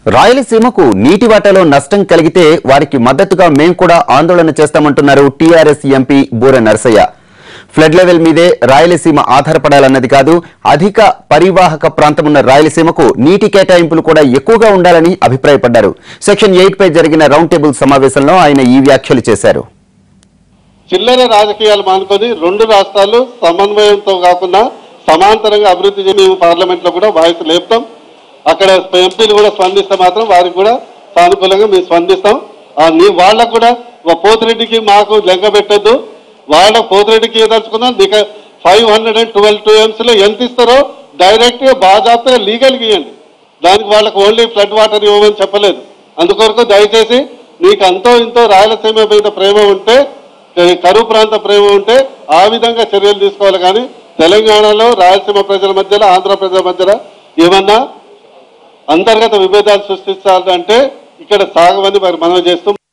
రాయలసీమకు నీటి వాటాలో నష్టం కలిగితే వారికి మద్దతుగా మేం కూడా ఆందోళన చేస్తామంటున్నారు టీఆర్ఎస్ ఎంపీ బూర నరసయ్య ఫ్లడ్ లెవెల్ మీదే రాయలసీమ ఆధారపడాలన్నది కాదు అధిక పరివాహక ప్రాంతమున్న రాయలసీమకు నీటి కేటాయింపులు కూడా ఎక్కువగా ఉండాలని అభిప్రాయపడ్డారు సెక్షన్ ఎయిట్ పై జరిగిన రౌండ్ టేబుల్ సమావేశంలో ఆయన ఈ వ్యాఖ్యలు చేశారు చిల్లర రాజకీయాలు మానుకొని రెండు రాష్ట్రాలు సమన్వయంతో కాకుండా సమాంతరంగా అభివృద్ధి చేసి మేము పార్లమెంట్ లో కూడా వాయిస్ లేపుతాం అక్కడ ఎంపీలు కూడా స్పందిస్తే మాత్రం వారికి కూడా సానుకూలంగా మేము స్పందిస్తాం ఆ నీ వాళ్ళకు కూడా ఒక పోతిరెడ్డికి మాకు లెక్క పెట్టద్దు వాళ్ళ పోతిరెడ్డికి ఏదలుచుకున్నా నీకు five hundred and twelve two లో ఎంత ఇస్తారో డైరెక్ట్ గా బాజాప్తగా లీగల్ ఇవ్వండి దానికి వాళ్ళకు ఓన్లీ ఫ్లడ్ వాటర్ ఇవ్వమని చెప్పలేదు అందుకొరకు దయచేసి నీకు అంతో ఇంతో రాయలసీమ మీద ప్రేమ ఉంటే ఈ కరువు ప్రాంత ప్రేమ ఉంటే ఆ విధంగా చర్యలు తీసుకోవాలి కానీ తెలంగాణలో రాయలసీమ ప్రజల మధ్యలో ఆంధ్ర ప్రజల మధ్యలో ఏమన్నా అంతర్గత విభేదాలు సృష్టించాలంటే ఇక్కడ సాగమని మరి మనం చేస్తూ